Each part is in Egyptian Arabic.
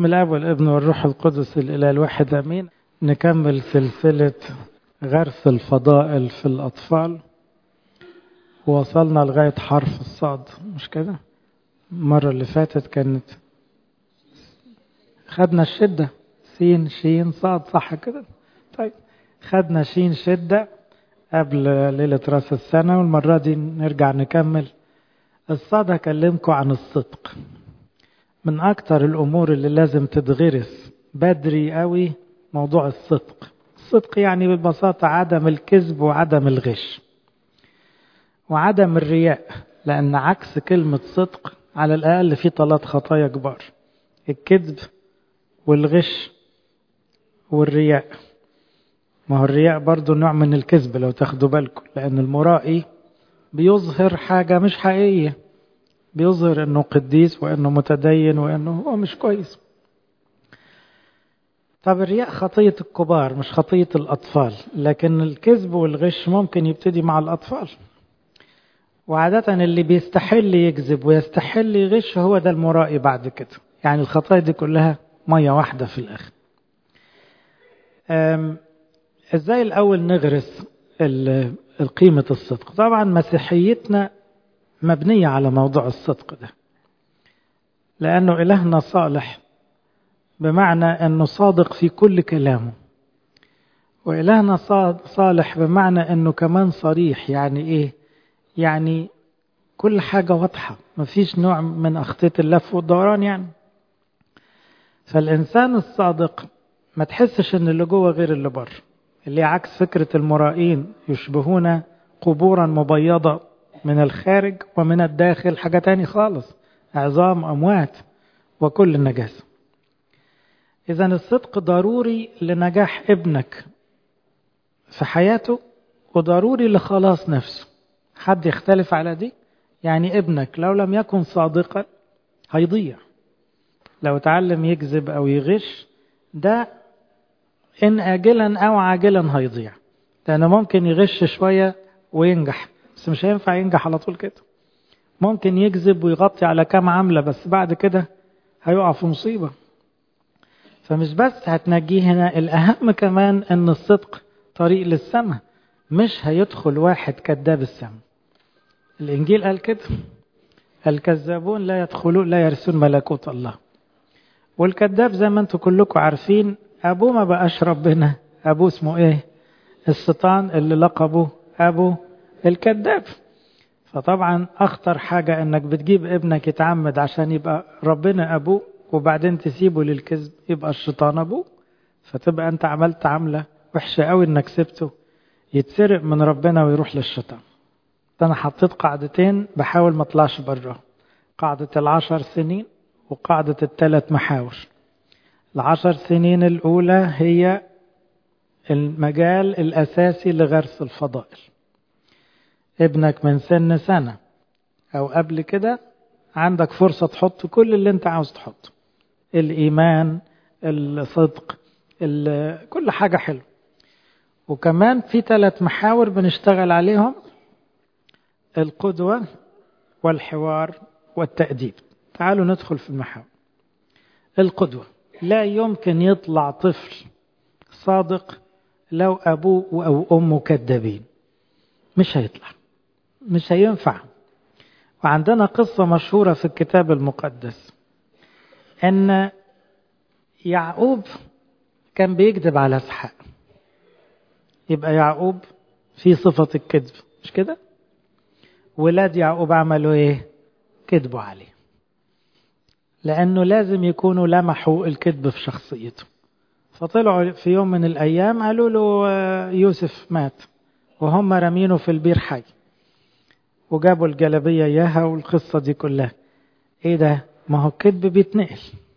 بسم الله والابن والروح القدس الإله الواحد أمين نكمل سلسلة غرس الفضائل في الأطفال وصلنا لغاية حرف الصاد مش كده المرة اللي فاتت كانت خدنا الشدة سين شين صاد صح كده طيب خدنا شين شدة قبل ليلة راس السنة والمرة دي نرجع نكمل الصاد هكلمكم عن الصدق من أكتر الأمور اللي لازم تتغرس بدري قوي موضوع الصدق الصدق يعني ببساطة عدم الكذب وعدم الغش وعدم الرياء لأن عكس كلمة صدق على الأقل في ثلاث خطايا كبار الكذب والغش والرياء ما هو الرياء برضو نوع من الكذب لو تاخدوا بالكم لأن المرائي بيظهر حاجة مش حقيقية بيظهر انه قديس وانه متدين وانه هو مش كويس طب الرياء خطية الكبار مش خطية الأطفال لكن الكذب والغش ممكن يبتدي مع الأطفال وعادة اللي بيستحل يكذب ويستحل يغش هو ده المرائي بعد كده يعني الخطايا دي كلها مية واحدة في الآخر ازاي الأول نغرس قيمة الصدق طبعا مسيحيتنا مبنية على موضوع الصدق ده لأنه إلهنا صالح بمعنى أنه صادق في كل كلامه وإلهنا صالح بمعنى أنه كمان صريح يعني إيه يعني كل حاجة واضحة مفيش نوع من أخطية اللف والدوران يعني فالإنسان الصادق ما تحسش أن اللي جوه غير اللي بره اللي عكس فكرة المرائين يشبهون قبورا مبيضة من الخارج ومن الداخل حاجة تاني خالص عظام أموات وكل النجاسة إذا الصدق ضروري لنجاح ابنك في حياته وضروري لخلاص نفسه حد يختلف على دي يعني ابنك لو لم يكن صادقا هيضيع لو تعلم يكذب أو يغش ده إن آجلا أو عاجلا هيضيع لأنه ممكن يغش شوية وينجح بس مش هينفع ينجح على طول كده ممكن يكذب ويغطي على كام عملة بس بعد كده هيقع في مصيبة فمش بس هتنجيه هنا الأهم كمان أن الصدق طريق للسماء مش هيدخل واحد كذاب السماء الإنجيل قال كده الكذابون لا يدخلون لا يرثون ملكوت الله والكذاب زي ما انتم كلكم عارفين أبوه ما بقاش ربنا أبوه اسمه إيه الشيطان اللي لقبه أبو الكذاب فطبعا أخطر حاجة إنك بتجيب ابنك يتعمد عشان يبقى ربنا أبوه وبعدين تسيبه للكذب يبقى الشيطان أبوه فتبقى أنت عملت عملة وحشة قوي إنك سبته يتسرق من ربنا ويروح للشيطان أنا حطيت قاعدتين بحاول ما اطلعش بره قاعدة العشر سنين وقاعدة الثلاث محاور العشر سنين الأولى هي المجال الأساسي لغرس الفضائل ابنك من سن سنة أو قبل كده عندك فرصة تحط كل اللي انت عاوز تحطه الإيمان الصدق كل حاجة حلوة وكمان في ثلاث محاور بنشتغل عليهم القدوة والحوار والتأديب تعالوا ندخل في المحاور القدوة لا يمكن يطلع طفل صادق لو أبوه أو أمه كذابين مش هيطلع مش هينفع وعندنا قصة مشهورة في الكتاب المقدس أن يعقوب كان بيكذب على اسحاق يبقى يعقوب في صفة الكذب مش كده ولاد يعقوب عملوا ايه كذبوا عليه لأنه لازم يكونوا لمحوا الكذب في شخصيته فطلعوا في يوم من الأيام قالوا له يوسف مات وهم رامينه في البير حي وجابوا الجلبية إياها والقصة دي كلها إيه ده ما هو الكذب بيتنقل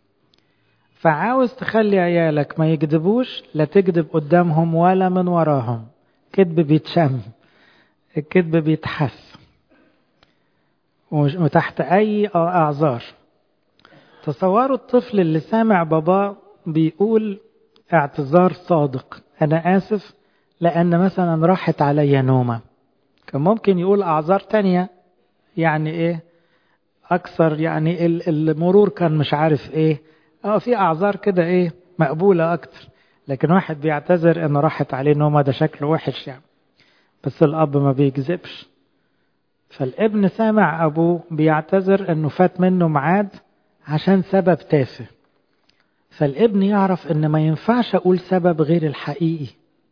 فعاوز تخلي عيالك ما يكذبوش لا تكذب قدامهم ولا من وراهم كذب بيتشم الكذب بيتحس وتحت أي أعذار تصوروا الطفل اللي سامع باباه بيقول اعتذار صادق أنا آسف لأن مثلا راحت عليا نومة كان ممكن يقول أعذار تانية يعني إيه أكثر يعني المرور كان مش عارف إيه اه في اعذار كده ايه مقبولة اكتر لكن واحد بيعتذر انه راحت عليه نومه ده شكله وحش يعني بس الاب ما بيكذبش فالابن سامع ابوه بيعتذر انه فات منه ميعاد عشان سبب تافه فالابن يعرف ان ما ينفعش اقول سبب غير الحقيقي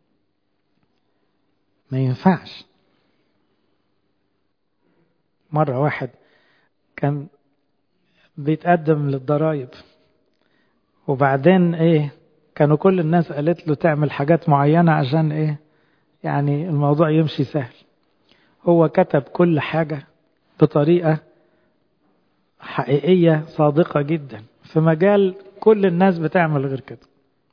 ما ينفعش مرة واحد كان بيتقدم للضرايب وبعدين ايه كانوا كل الناس قالت له تعمل حاجات معينة عشان ايه يعني الموضوع يمشي سهل هو كتب كل حاجة بطريقة حقيقية صادقة جدا في مجال كل الناس بتعمل غير كده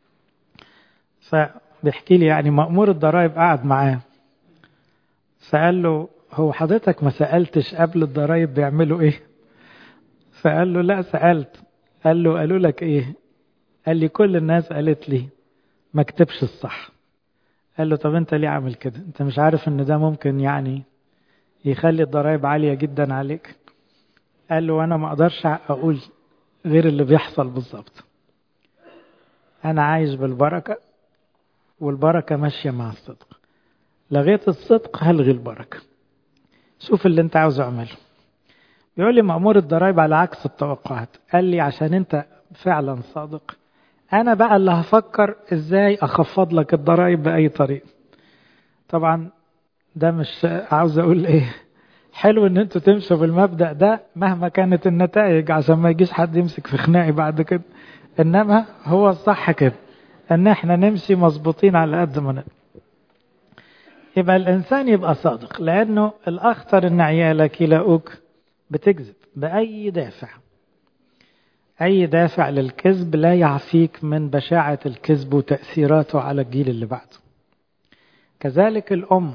فبيحكي لي يعني مأمور الضرائب قعد معاه فقال له هو حضرتك ما سألتش قبل الضرايب بيعملوا ايه فقال له لا سألت قال له قالوا لك ايه قال لي كل الناس قالت لي ما اكتبش الصح قال له طب انت ليه عامل كده انت مش عارف ان ده ممكن يعني يخلي الضرايب عالية جدا عليك قال له انا ما اقدرش اقول غير اللي بيحصل بالظبط انا عايش بالبركة والبركة ماشية مع الصدق لغيت الصدق هلغي البركة شوف اللي انت عاوز اعمله يقول لي مأمور الضرايب على عكس التوقعات قال لي عشان انت فعلا صادق انا بقى اللي هفكر ازاي اخفض لك الضرايب باي طريقه طبعا ده مش عاوز اقول ايه حلو ان انتوا تمشوا بالمبدا ده مهما كانت النتائج عشان ما يجيش حد يمسك في خناقي بعد كده انما هو الصح كده ان احنا نمشي مظبوطين على قد ما نقدر يبقى الانسان يبقى صادق لانه الاخطر ان عيالك يلاقوك بتكذب باي دافع أي دافع للكذب لا يعفيك من بشاعة الكذب وتأثيراته على الجيل اللي بعده كذلك الأم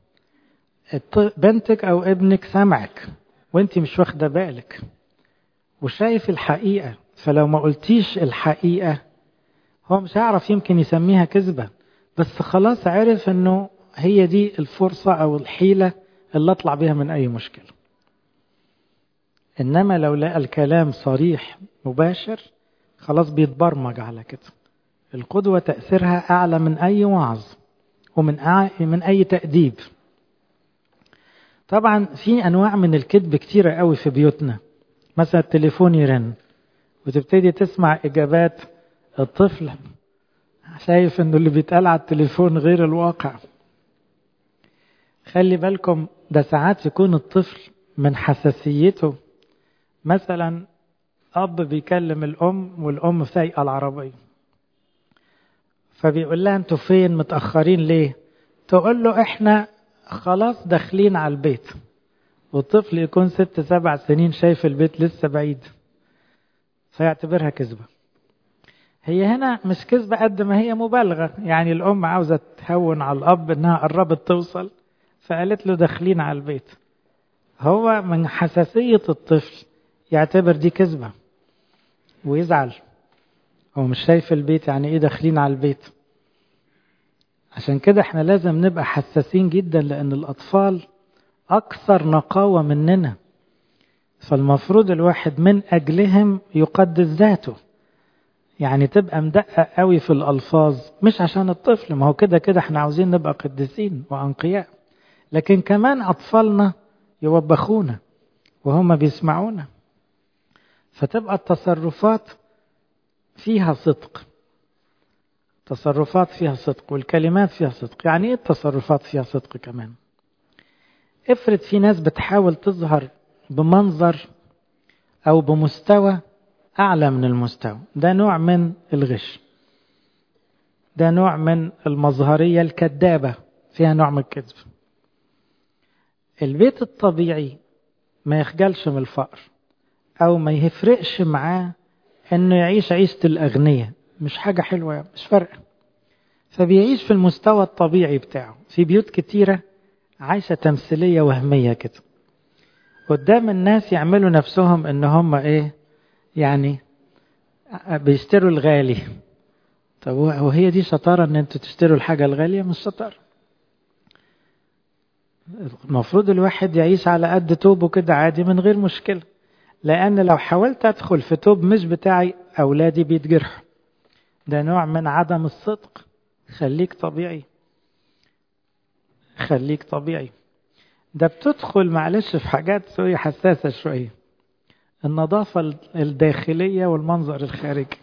بنتك أو ابنك سمعك وانت مش واخدة بالك وشايف الحقيقة فلو ما قلتيش الحقيقة هو مش هيعرف يمكن يسميها كذبة بس خلاص عرف انه هي دي الفرصة او الحيلة اللي اطلع بيها من اي مشكلة انما لو لقى الكلام صريح مباشر خلاص بيتبرمج على كده القدوة تأثيرها أعلى من أي وعظ ومن من أي تأديب طبعا في أنواع من الكذب كتيرة قوي في بيوتنا مثلا التليفون يرن وتبتدي تسمع إجابات الطفل شايف إنه اللي بيتقال على التليفون غير الواقع خلي بالكم ده ساعات يكون الطفل من حساسيته مثلا أب بيكلم الأم والأم سايقة العربية فبيقول لها أنتوا فين متأخرين ليه تقول له إحنا خلاص داخلين على البيت والطفل يكون ست سبع سنين شايف البيت لسه بعيد فيعتبرها كذبة هي هنا مش كذبة قد ما هي مبالغة يعني الأم عاوزة تهون على الأب إنها قربت توصل فقالت له داخلين على البيت هو من حساسية الطفل يعتبر دي كذبة ويزعل هو مش شايف البيت يعني ايه داخلين على البيت عشان كده احنا لازم نبقى حساسين جدا لان الاطفال اكثر نقاوة مننا فالمفروض الواحد من اجلهم يقدس ذاته يعني تبقى مدقق قوي في الالفاظ مش عشان الطفل ما هو كده كده احنا عاوزين نبقى قديسين وانقياء لكن كمان اطفالنا يوبخونا وهم بيسمعونا فتبقى التصرفات فيها صدق تصرفات فيها صدق والكلمات فيها صدق يعني ايه التصرفات فيها صدق كمان افرض في ناس بتحاول تظهر بمنظر او بمستوى اعلى من المستوى ده نوع من الغش ده نوع من المظهرية الكذابة فيها نوع من الكذب البيت الطبيعي ما يخجلش من الفقر او ما يفرقش معاه انه يعيش عيشة الاغنياء مش حاجة حلوة مش فارقة فبيعيش في المستوى الطبيعي بتاعه في بيوت كتيرة عايشة تمثيلية وهمية كده قدام الناس يعملوا نفسهم ان هم ايه يعني بيشتروا الغالي طب وهي دي شطارة ان انتوا تشتروا الحاجة الغالية مش شطارة المفروض الواحد يعيش على قد توبه كده عادي من غير مشكلة لأن لو حاولت أدخل في توب مش بتاعي أولادي بيتجرحوا ده نوع من عدم الصدق خليك طبيعي خليك طبيعي ده بتدخل معلش في حاجات شوية حساسة شوية النظافة الداخلية والمنظر الخارجي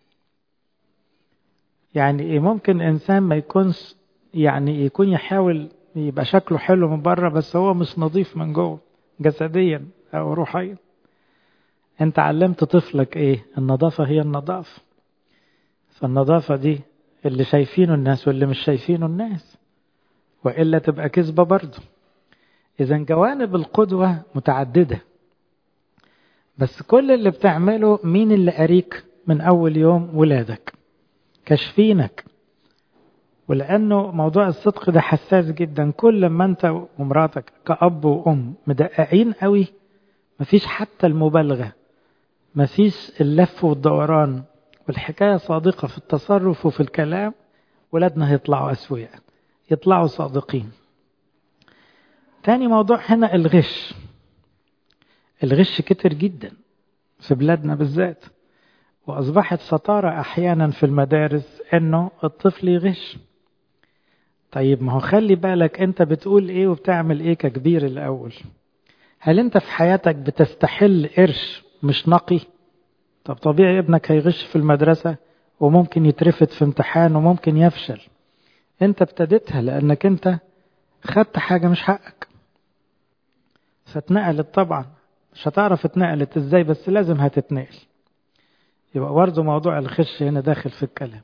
يعني ايه ممكن انسان ما يكونش يعني يكون يحاول يبقى شكله حلو من بره بس هو مش نظيف من جوه جسديا او روحيا انت علمت طفلك ايه النظافة هي النظافة فالنظافة دي اللي شايفينه الناس واللي مش شايفينه الناس وإلا تبقى كذبة برضه إذا جوانب القدوة متعددة بس كل اللي بتعمله مين اللي قريك من أول يوم ولادك كشفينك ولأنه موضوع الصدق ده حساس جدا كل ما أنت ومراتك كأب وأم مدققين قوي مفيش حتى المبالغة مفيش اللف والدوران والحكاية صادقة في التصرف وفي الكلام ولادنا هيطلعوا أسوياء يطلعوا صادقين تاني موضوع هنا الغش الغش كتر جدا في بلادنا بالذات وأصبحت سطارة أحيانا في المدارس أنه الطفل يغش طيب ما هو خلي بالك أنت بتقول إيه وبتعمل إيه ككبير الأول هل أنت في حياتك بتستحل قرش مش نقي طب طبيعي ابنك هيغش في المدرسة وممكن يترفد في امتحان وممكن يفشل انت ابتديتها لانك انت خدت حاجة مش حقك فاتنقلت طبعا مش هتعرف اتنقلت ازاي بس لازم هتتنقل يبقى برضه موضوع الخش هنا داخل في الكلام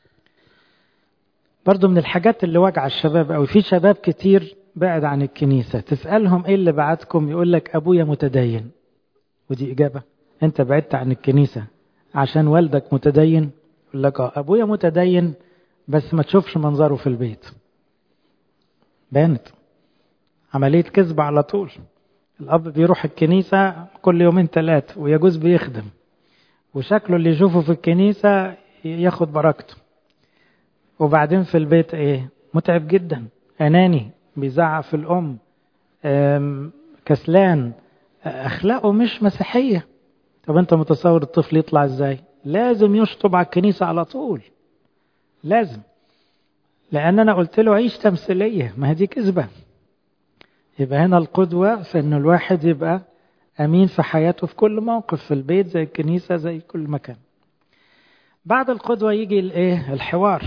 برضه من الحاجات اللي وجع الشباب او في شباب كتير بعد عن الكنيسة تسألهم ايه اللي بعتكم يقول لك ابويا متدين ودي اجابة انت بعدت عن الكنيسة عشان والدك متدين يقول لك اه ابويا متدين بس ما تشوفش منظره في البيت بانت عملية كذب على طول الأب بيروح الكنيسة كل يومين ثلاثة ويجوز بيخدم وشكله اللي يشوفه في الكنيسة ياخد بركته وبعدين في البيت ايه متعب جدا أناني بيزعق في الأم كسلان أخلاقه مش مسيحية طب أنت متصور الطفل يطلع إزاي لازم يشطب على الكنيسة على طول لازم لأن أنا قلت له عيش تمثيلية ما هي دي كذبة يبقى هنا القدوة في أن الواحد يبقى أمين في حياته في كل موقف في البيت زي الكنيسة زي كل مكان بعد القدوة يجي الايه الحوار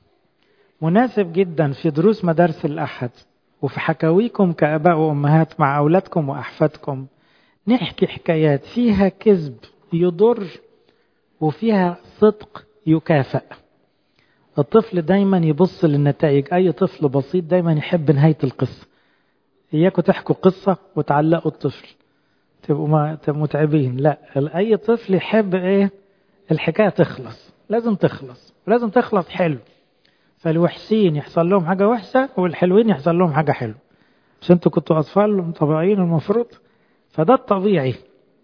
مناسب جدا في دروس مدارس الأحد وفي حكاويكم كآباء وأمهات مع أولادكم وأحفادكم نحكي حكايات فيها كذب يضر وفيها صدق يكافئ الطفل دايما يبص للنتائج أي طفل بسيط دايما يحب نهاية القصة إياكم تحكوا قصة وتعلقوا الطفل تبقوا ما تبقوا متعبين لا أي طفل يحب إيه الحكاية تخلص لازم تخلص ولازم تخلص حلو فالوحشين يحصل لهم حاجة وحشة والحلوين يحصل لهم حاجة حلوة مش انتوا كنتوا أطفال طبيعيين المفروض فده الطبيعي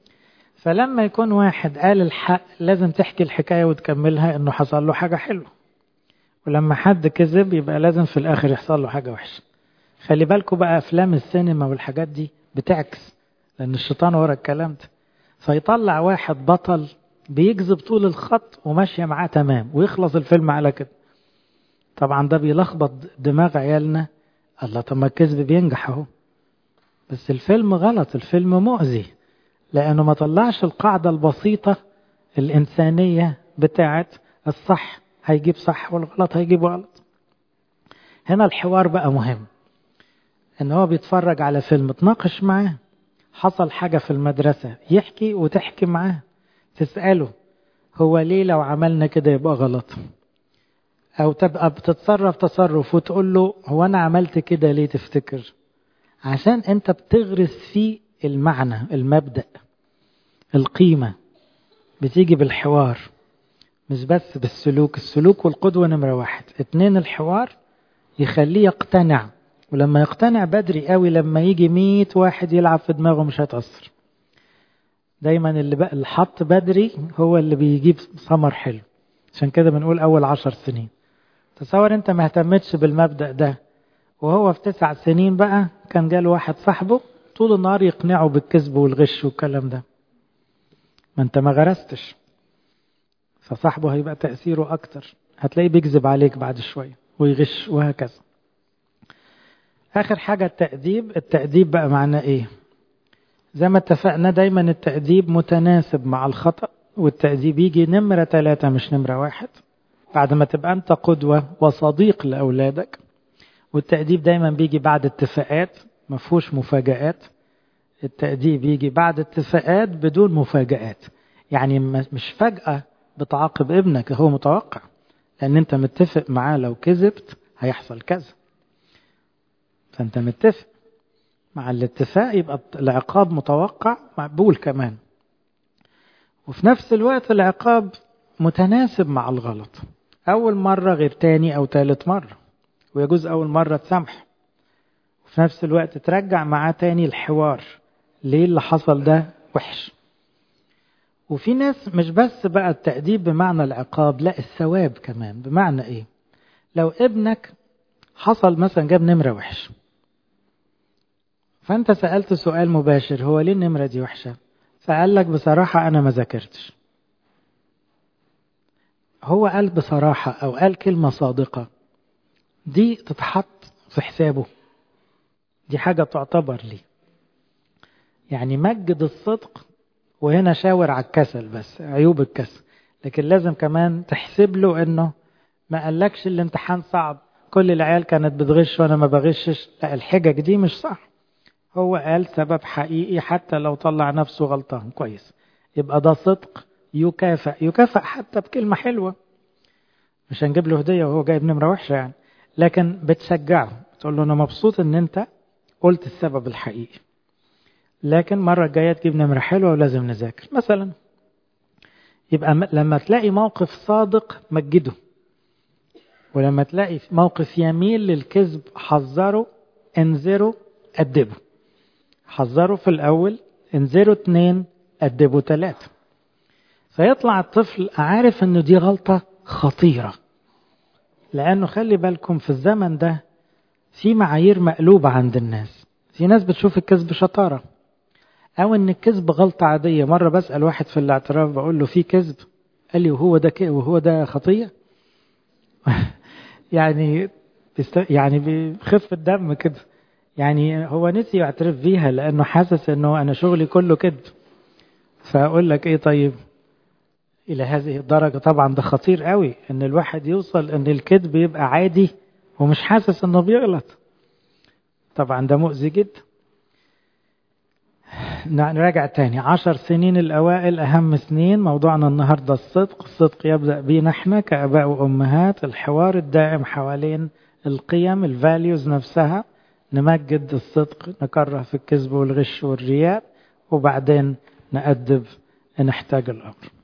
فلما يكون واحد قال الحق لازم تحكي الحكاية وتكملها انه حصل له حاجة حلوة ولما حد كذب يبقى لازم في الاخر يحصل له حاجة وحشة خلي بالكم بقى افلام السينما والحاجات دي بتعكس لان الشيطان ورا الكلام ده فيطلع واحد بطل بيكذب طول الخط وماشية معاه تمام ويخلص الفيلم على كده طبعا ده بيلخبط دماغ عيالنا الله طب ما الكذب بينجح اهو بس الفيلم غلط الفيلم مؤذي لأنه ما طلعش القاعدة البسيطة الإنسانية بتاعت الصح هيجيب صح والغلط هيجيب غلط هنا الحوار بقى مهم ان هو بيتفرج على فيلم تناقش معاه حصل حاجة في المدرسة يحكي وتحكي معاه تسأله هو ليه لو عملنا كده يبقى غلط او تبقى بتتصرف تصرف وتقول له هو انا عملت كده ليه تفتكر عشان انت بتغرس فيه المعنى المبدأ القيمة بتيجي بالحوار مش بس بالسلوك السلوك والقدوة نمرة واحد اتنين الحوار يخليه يقتنع ولما يقتنع بدري قوي لما يجي مية واحد يلعب في دماغه مش هيتأثر دايما اللي بقى اللي حط بدري هو اللي بيجيب ثمر حلو عشان كده بنقول أول عشر سنين تصور انت ما اهتمتش بالمبدأ ده وهو في تسع سنين بقى كان جاله واحد صاحبه طول النهار يقنعه بالكذب والغش والكلام ده ما انت ما غرستش فصاحبه هيبقى تأثيره أكتر هتلاقيه بيكذب عليك بعد شوية ويغش وهكذا آخر حاجة التأديب التأديب بقى معناه إيه زي ما اتفقنا دايما التأديب متناسب مع الخطأ والتأديب يجي نمرة ثلاثة مش نمرة واحد بعد ما تبقى أنت قدوة وصديق لأولادك والتأديب دايما بيجي بعد اتفاقات مفهوش مفاجآت التأديب يجي بعد اتفاقات بدون مفاجآت يعني مش فجأة بتعاقب ابنك هو متوقع لأن أنت متفق معاه لو كذبت هيحصل كذا فأنت متفق مع الاتفاق يبقى العقاب متوقع مقبول كمان وفي نفس الوقت العقاب متناسب مع الغلط أول مرة غير تاني أو تالت مرة ويجوز أول مرة تسامح وفي نفس الوقت ترجع معاه تاني الحوار ليه اللي حصل ده وحش وفي ناس مش بس بقى التأديب بمعنى العقاب لا الثواب كمان بمعنى ايه لو ابنك حصل مثلا جاب نمرة وحش فانت سألت سؤال مباشر هو ليه النمرة دي وحشة فقال لك بصراحة انا ما ذاكرتش هو قال بصراحة او قال كلمة صادقة دي تتحط في حسابه دي حاجة تعتبر لي يعني مجد الصدق وهنا شاور على الكسل بس عيوب الكسل لكن لازم كمان تحسب له انه ما قالكش الامتحان صعب كل العيال كانت بتغش وانا ما بغشش لا الحجج دي مش صح هو قال سبب حقيقي حتى لو طلع نفسه غلطان كويس يبقى ده صدق يكافئ يكافئ حتى بكلمة حلوة مش هنجيب له هدية وهو جايب نمرة وحشة يعني لكن بتشجعه تقول له انا مبسوط ان انت قلت السبب الحقيقي لكن مرة الجاية تجيب نمرة حلوة ولازم نذاكر مثلا يبقى لما تلاقي موقف صادق مجده ولما تلاقي موقف يميل للكذب حذره انذره أدبه حذره في الأول انذره اتنين أدبه تلاتة فيطلع الطفل عارف انه دي غلطة خطيرة لأنه خلي بالكم في الزمن ده في معايير مقلوبة عند الناس في ناس بتشوف الكذب شطارة أو إن الكذب غلطة عادية مرة بسأل واحد في الاعتراف بقول له في كذب قال لي وهو ده كده وهو ده خطية يعني بيست... يعني بخف الدم كده يعني هو نسي يعترف بيها لأنه حاسس إنه أنا شغلي كله كذب فأقول لك إيه طيب إلى هذه الدرجة طبعا ده خطير قوي إن الواحد يوصل إن الكذب يبقى عادي ومش حاسس إنه بيغلط طبعا ده مؤذي جدا نراجع تاني عشر سنين الأوائل أهم سنين موضوعنا النهاردة الصدق الصدق يبدأ بينا احنا كأباء وأمهات الحوار الدائم حوالين القيم الفاليوز نفسها نمجد الصدق نكره في الكذب والغش والرياء وبعدين نأدب نحتاج الأمر